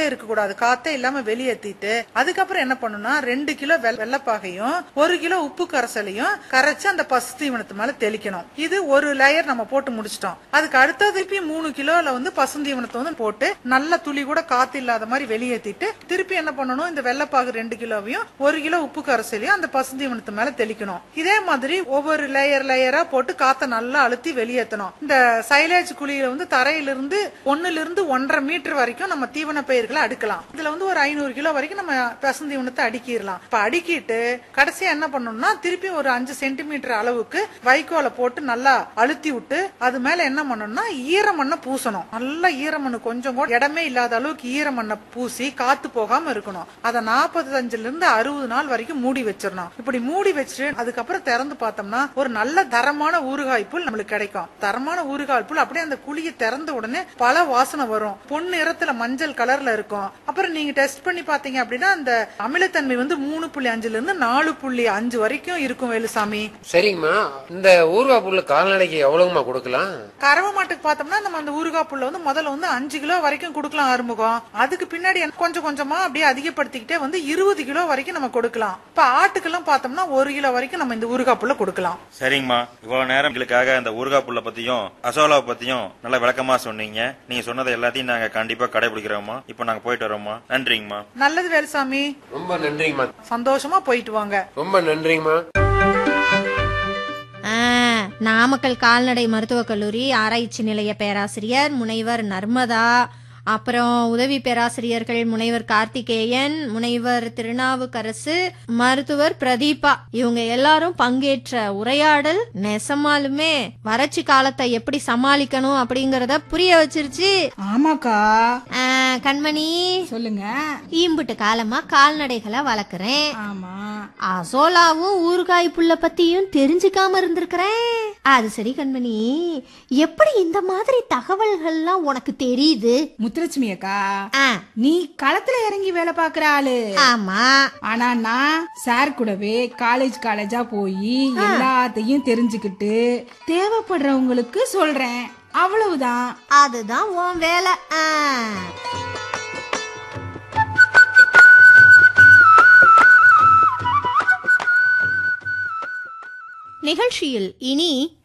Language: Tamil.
இருக்க கூடாது காத்தே இல்லாம வெளியேத்திட்டு அதுக்கப்புறம் என்ன பண்ணணும்னா ரெண்டு கிலோ வெள்ள- வெள்ளப்பாகையும் ஒரு கிலோ உப்பு கரைசலையும் கரைச்சு அந்த பசு தீவனத்து மேல தெளிக்கணும் இது ஒரு லேயர் நம்ம போட்டு முடிச்சிட்டோம் அதுக்கு அடுத்தது திருப்பி மூணு கிலோல வந்து பசுந்தீவனத்தை வந்து போட்டு நல்ல துளி கூட காத்து இல்லாத மாதிரி வெளியேத்திட்டு திருப்பி என்ன பண்ணணும் இந்த வெள்ளப்பாகு ரெண்டு கிலோவையும் ஒரு கிலோ உப்பு கரைசலையும் அந்த பசுந்தீவனத்து மேல தெளிக்கணும் இதே மாதிரி ஒவ்வொரு லேயர் லேயரா போட்டு காத்த நல்லா அழுத்தி வெளியேற்றணும் இந்த சைலேஜ் குழியில வந்து தரையிலிருந்து ஒண்ணுல இருந்து ஒன்றரை மீட்டர் வரைக்கும் நம்ம தீவன பயிர்களை அடுக்கலாம் இதுல வந்து ஒரு ஐநூறு கிலோ வரைக்கும் நம்ம பசுந்தீவனத்தை அடுக்கிடலாம் இப்ப அடுக்கிட்டு கடைசியா என்ன பண்ணணும்னா திருப்பி ஒரு அஞ்சு சென்டிமீட்டர் அளவுக்கு வைக்கோலை போட்டு நல்லா அழுத்தி விட்டு அது மேல என்ன பண்ணணும்னா ஈரமண்ணை பூசணும் நல்லா ஈரமண்ணு கொஞ்சம் கூட இடமே இல்லாத அளவுக்கு ஈரமண்ணை பூசி காத்து போகாம இருக்கணும் அதை நாற்பத்தஞ்சுல இருந்து அறுபது நாள் வரைக்கும் மூடி வச்சிடணும் இப்படி மூடி வச்சுட்டு அதுக்கப்புறம் திறந்து பார்த்தோம்னா ஒரு நல்ல தரமான ஊறுகாய் புல் நம்மளுக்கு கிடைக்கும் தரமான ஊறுகாய் புல் அப்படியே அந்த குழியை திறந்த உடனே பல வாசனை வரும் பொன் நிறத்துல மஞ்சள் கலர்ல இருக்கும் அப்புறம் நீங்க டெஸ்ட் பண்ணி பாத்தீங்க அப்படின்னா அந்த அமிலத்தன்மை வந்து மூணு புள்ளி அஞ்சுல இருந்து நாலு புள்ளி அஞ்சு வரைக்கும் இருக்கும் வேலுசாமி சரிங்கம்மா இந்த ஊர்வா புல்லு கால்நடைக்கு எவ்வளவுமா கொடுக்கலாம் கறவை மாட்டுக்கு பார்த்தோம்னா நம்ம அந்த ஊறுகாய் புல்ல வந்து முதல்ல வந்து அஞ்சு கிலோ வரைக்கும் கொடுக்கலாம் ஆறுமுகம் அதுக்கு பின்னாடி என்ன- கொஞ்சம் கொஞ்சமா அப்படியே அதிகப்படுத்திக்கிட்டே வந்து இருபது கிலோ வரைக்கும் நம்ம கொடுக்கலாம் இப்ப ஆட்டுக்கெல்லாம் பார்த்தோம்னா ஒரு கிலோ வரைக்கும் நம்ம இந்த ஊறுகாய் புல்ல கொடுக்கலாம் சரிங்கம்மா இவ்வளவு நேரம் எங்களுக்காக அந்த ஊறுகாய் புல்லை பத்தியும் அசோலாவை பத்தியும் நல்ல விளக்கமா சொன்னீங்க நீங்க சொன்னதை எல்லாத்தையும் நாங்க கண்டிப்பா கடைபிடிக்கிறோம்மா இப்போ நாங்க போயிட்டு வரோம்மா நன்றிங்கம்மா நல்லது வேலுசாமி ரொம்ப நன்றிங்கம்மா சந்தோஷமா போயிட்டு வாங்க ரொம்ப நன்றிங்கம்மா ஆ, நாமக்கல் கால்நடை மருத்துவக் கல்லூரி ஆராய்ச்சி நிலைய பேராசிரியர் முனைவர் நர்மதா அப்புறம் உதவி பேராசிரியர்கள் முனைவர் கார்த்திகேயன் முனைவர் திருநாவுக்கரசு மருத்துவர் பிரதீபா இவங்க எல்லாரும் பங்கேற்ற உரையாடல் நெசமாலுமே வறட்சி காலத்தை எப்படி சமாளிக்கணும் அப்படிங்கறத புரிய வச்சிருச்சு ஆமாக்கா ஆ, கண்மணி சொல்லுங்க ஈம்புட்டு காலமா கால்நடைகளை வளர்க்குறேன் ஆமா அசோலாவும் ஊறுகாய் புல்ல பத்தியும் தெரிஞ்சுக்காம இருந்திருக்கிறேன் அது சரி கண்மணி எப்படி இந்த மாதிரி தகவல்கள்லாம் உனக்கு தெரியுது முத்துலட்சுமி அக்கா ஆ, நீ களத்துல இறங்கி வேலை பாக்குற ஆளு ஆமா ஆனா நான் சார் கூடவே காலேஜ் காலேஜா போய் எல்லாத்தையும் தெரிஞ்சுக்கிட்டு தேவைப்படுறவங்களுக்கு சொல்றேன் அவ்வளவுதான் அதுதான் உன் வேலை ஆ. நிகழ்ச்சியில் இனி